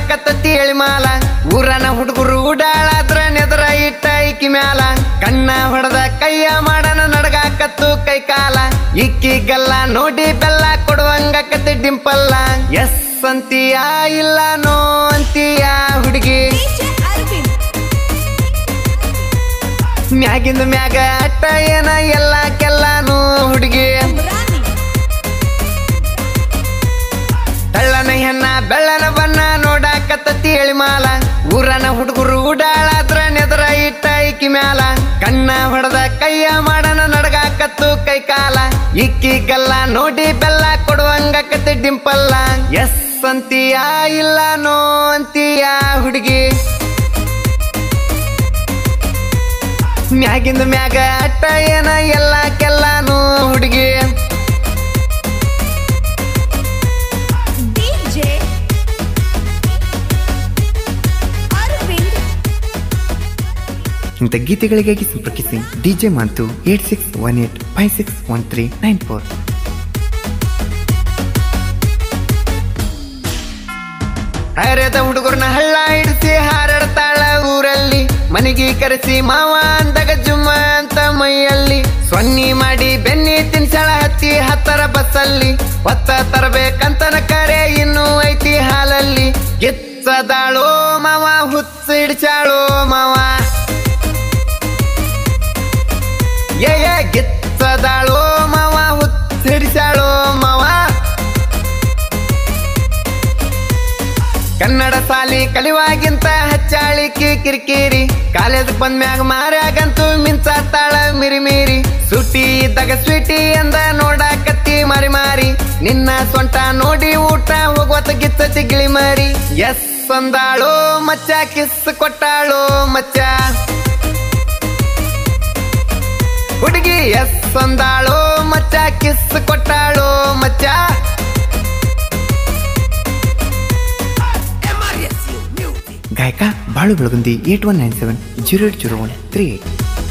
ನೋಡಾಕತ್ತತಿ ಎಳಿಮಾಲ ಊರನ ಹುಡುಗರು ಉಡಾಳಾದ್ರ ನೆದರ ಇಟ್ಟ ಇಕ್ಕಿ ಮ್ಯಾಲ ಕಣ್ಣ ಹೊಡೆದ ಕೈಯ ಮಾಡನ ನಡಗಾಕತ್ತು ಕೈ ಕಾಲ ಇಕ್ಕಿ ಗಲ್ಲ ನೋಡಿ ಬೆಲ್ಲ ಕೊಡುವಂಗಕತಿ ಡಿಂಪಲ್ಲ ಎಸ್ ಅಂತೀಯ ಇಲ್ಲ ನೋ ಅಂತೀಯ ಹುಡುಗಿ DJ Arvind. ಮ್ಯಾಗಿಂದ ಮ್ಯಾಗ ಅಟ್ಟ ಏನ ಎಲ್ಲ ಕೆಲ್ಲಾನು ಹುಡುಗಿ Umrani. ತಳ್ಳನ ಹೆಣ್ಣ ಬೆಳ್ಳನ ಬಣ್ಣ ನೋಡಾಕತ್ತತಿ ಎಳಿಮಾಲ ಊರನ ಹುಡುಗರು ಉಡಾಳಾದ್ರ ನೆದರ ಇಟ್ಟ ಇಕ್ಕಿ ಮ್ಯಾಲ ಕಣ್ಣ ಹೊಡೆದ ಕೈಯ ಮಾಡನ ನಡಗಾಕತ್ತು ಕೈ ಕಾಲ ಇಕ್ಕಿ ಗಲ್ಲ ನೋಡಿ ಬೆಲ್ಲ ಕೊಡುವಂಗಕತಿ ಡಿಂಪಲ್ಲ ಎಸ್ ಅಂತೀಯ ಇಲ್ಲ ನೋ ಅಂತೀಯ ಹುಡುಗಿ ಮ್ಯಾಗಿಂದ ಮ್ಯಾಗ ಅಟ್ಟ ಏನ ಎಲ್ಲ ಕೆಲ್ಲಾನು ಹುಡುಗಿ DJ Arvind. ಇಂಥ ಗೀತೆಗಳಿಗಾಗಿ ಸಂಪರ್ಕಿಸಿ DJ Mantu eight six one eight five six one three nine four ಹೈರದ ಹುಡುಗರನ್ನ ಹಳ್ಳ ಹಿಡಿಸಿ ಹಾರಾಡ್ತಾಳ ಊರಲ್ಲಿ ಮನೆಗೆ ಕರೆಸಿ ಮಾವ ಅಂದಾಗ ಜುಮ್ಮ ಅಂತ ಮೈಯಲ್ಲಿ ಸೊನ್ನಿ ಮಾಡಿ ಬೆನ್ನಿ ತಿನ್ಸಾಳ ಹತ್ತಿ ಹತ್ತರ ಬಸ್ಸಲ್ಲಿ ಹೊತ್ತ ತರಬೇಕಂತನ ಕರೆ ಇನ್ನೂ ಐತಿ ಹಾಲಲ್ಲಿ ಗಿಚ್ಚದಾಳೋ ಮಾವ ಹುಚ್ಚಿಡ್ಚಾಳೋ ಮಾವ ಏ ಏ ಗಿಚ್ಚದಾಳೋ ಮಾವ ಹುಚ್ಚಿಡ್ಸಾಳೋ ಮಾವ ಕನ್ನಡ ಸಾಲಿ ಕಲಿವಾಗಿಂತ ಹಚ್ಚಾಳಿಕಿ ಕಿರಿಕಿರಿ ಕಾಲೇಜ್ ಬಂದ್ಮ್ಯಾಗ ಮಾರ್ಯಾಗಂತೂ ಮಿಂಚಾತಾಳ ಮಿರಿ ಮೀರಿ ಸುಟಿ ಇದ್ದಾಗ ಸ್ವೀಟಿ ಅಂದ ನೋಡಾಕತ್ತಿ ಮಾರಿ ಮಾರಿ ನಿನ್ನ ಸೊಂಟ ನೋಡಿ ಊಟ ಹೋಗುವತ್ತ ಗಿಚ್ಚತಿ ಗಿಳಿ ಮಾರಿ ಎಸ್ ಅಂದಾಳೋ ಮಚ್ಚ ಕಿಸ್ ಕೊಟ್ಟಾಳೋ ಮಚ್ಚ ಹುಡುಗಿ ಎಸ್ ಅಂದಾಳೋ ಮಚ್ಚ ಕಿಸ್ ಕೊಟ್ಟಾಳೋ ಮಚ್ಚ ಗಾಯಕ Balu Belagundi eight one nine seven zero eight zero one three eight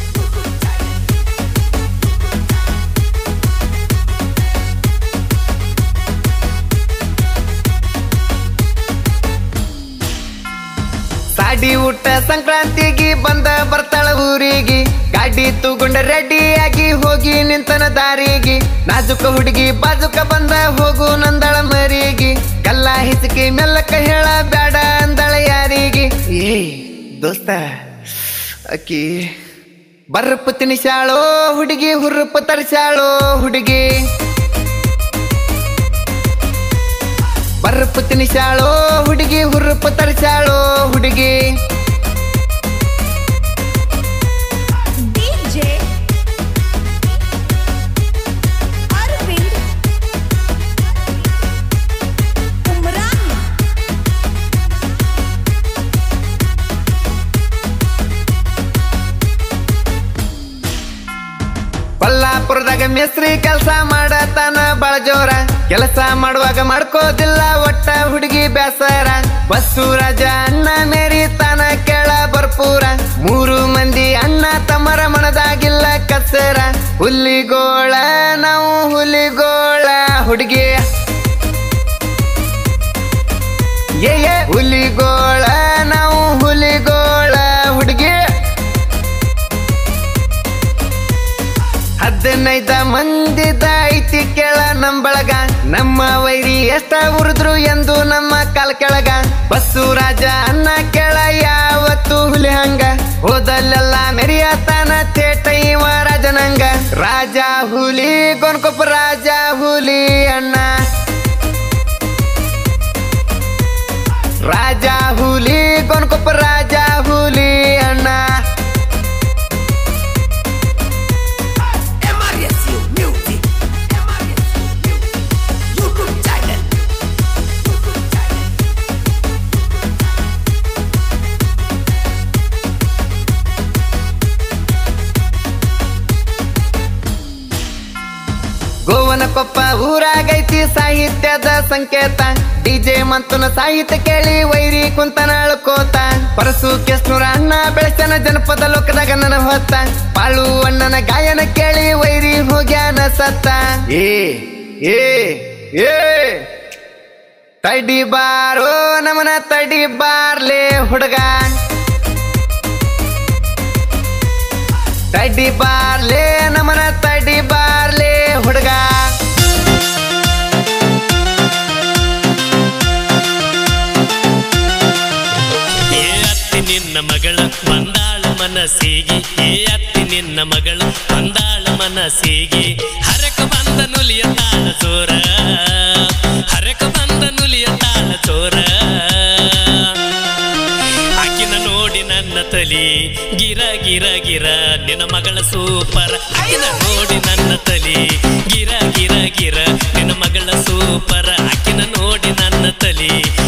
ಸಾಡಿ ಊಟ ಸಂಕ್ರಾಂತಿಗೆ ಬಂದ ಬರ್ತಾಳ ಊರಿಗೆ ಗಾಡಿ ತಗೊಂಡ ರೆಡಿಯಾಗಿ ಹೋಗಿ ನಿಂತನ ದಾರಿಗೆ ನಾಜುಕ ಹುಡುಗಿ ಬಾಜುಕ ಬಂದ ಹೋಗು ನಂದಳ ಮರಿಗೆ ಕಲ್ಲ ಹಿಚಕಿ ಮೆಲ್ಲಕ ಹೇಳ ಬ್ಯಾಡ ಅಂದಳ ಯಾರಿಗೆ ಏ ದೋಸ್ತ ಅಕ್ಕಿ ಬರ್ರಪ್ಪ ತಿನಿಸಾಳೋ ಹುಡುಗಿ ಹುರ್ರಪ್ಪ ತರಿಸಾಳೋ ಹುಡುಗಿ ಬರ್ರಪ್ಪ ತಿನಿಸಾಳೋ ಹುಡುಗಿ ಹುರ್ರಪ್ಪ ತರಿಸಾಳೋ ಹುಡುಗಿ DJ Arvind. Umrani. ಕೊಲ್ಲಾಪುರದಾಗ ಮೇಸ್ತ್ರಿ ಕೆಲಸ ಮಾಡತಾನ ಬಾಳ ಜೋರ ಕೆಲಸ ಮಾಡುವಾಗ ಮಾಡ್ಕೋದಿಲ್ಲ ಒಟ್ಟ ಹುಡುಗಿ ಬ್ಯಾಸರ ಬಸ್ಸು ರಾಜ ಅಣ್ಣ ಮೇರಿ ತಾನ ಕೇಳ ಬರ್ಪೂರ ಮೂರು ಮಂದಿ ಅಣ್ಣ ತಮ್ಮರ ಮನದಾಗಿಲ್ಲ ಕಸರ ಹುಲಿಗೋಳ ನಾವು ಹುಲಿಗೋಳ ಹುಡುಗಿ ಏ ಏ ಹುಲಿಗೋಳ ನಾವು ಹುಲಿಗೋಳ ಹುಡುಗಿ ಹದಿನೈದ ಮಂದಿದ ಐತಿ ಕೆಳ ನಂಬಳಗ ನಮ್ಮ ವೈರಿ ಎಷ್ಟ ಉರಿದ್ರು ಎಂದು ನಮ್ಮ ಕಾಲ ಕೆಳಗ ಬಸ್ಸು ರಾಜ ಅನ್ನ ಕೆಳ ಯಾವತ್ತು ಹುಲಿ ಹಂಗ ಹೋದಲ್ಲೆಲ್ಲ ಮೆರಿಯತಾನ ತೇಟ ಇವ ರಾಜನಂಗ ರಾಜ ಹುಲಿ ಗೊನ್ಕೊಪ್ಪ ರಾಜ ಹುಲಿ ಅಣ್ಣ ರಾಜ ಹುಲಿ ಗೊನ್ಕೊಪ್ಪ ರಾಜ ಹುಲಿ ಅಣ್ಣ MRSU Music. MRSU Music. YouTube channel. YouTube channel. ಗೋವನ Koppa ಊರಾಗೈತಿ ಸಾಹಿತ್ಯದ ಸಂಕೇತ ಡಿಜೆ ಮಂತನ ಸಾಹಿತ್ಯ ಕೇಳಿ ವೈರಿ ಕುಂತನ ಅಳ್ಕೋತ ಪರಸು ಕೆಸ್ನೂರ ಅಣ್ಣ ಬೆಳೆಸನ ಜನಪದ ಲೋಕದಾಗ ನನ್ನ ಹೊತ್ತ ಪಾಳು ಅಣ್ಣನ ಗಾಯನ ಕೇಳಿ ವೈರಿ ಹೋಗ್ಯಾನ ಸತ್ತ ಏ ಏ ಏ ತಡಿ ಬಾರೋ ನಮನ ತಡಿ ಬಾರ್ಲೆ ಹುಡುಗ ತಡಿ ಬಾರ್ಲೆ ನಮನ ತಡಿ ಬಾರ್ಲೆ ಹುಡುಗ ಏ ಅತ್ತಿ ನಿನ್ನ ಮಗಳ ಬಂದಾಳ ಮನಸ್ಸಿಗೆ ಏ ಅತ್ತಿ ನಿನ್ನ ಮಗಳ ಬಂದಾಳ ಮನಸ್ಸಿಗೆ ಹರಕ ಬಂದ ನುಲಿಯ ತಾಳ ಚೋರ ಹರಕ ಬಂದ ನುಲಿಯ ತಾಳ ಚೋರ ಆಕಿನ ನೋಡಿ ನನ್ನ ತಲಿ ಗಿರ ಗಿರ ಗಿರ ನಿನ್ನ ಮಗಳ ಸೂಪರ್ ಆಕಿನ ನೋಡಿ ನನ್ನ ತಲಿ ಗಿರ ಗಿರ ಗಿರ ನಿನ್ನ ಮಗಳ ಸೂಪರ್ ಆಕಿನ ನೋಡಿ ನನ್ನ ತಲಿ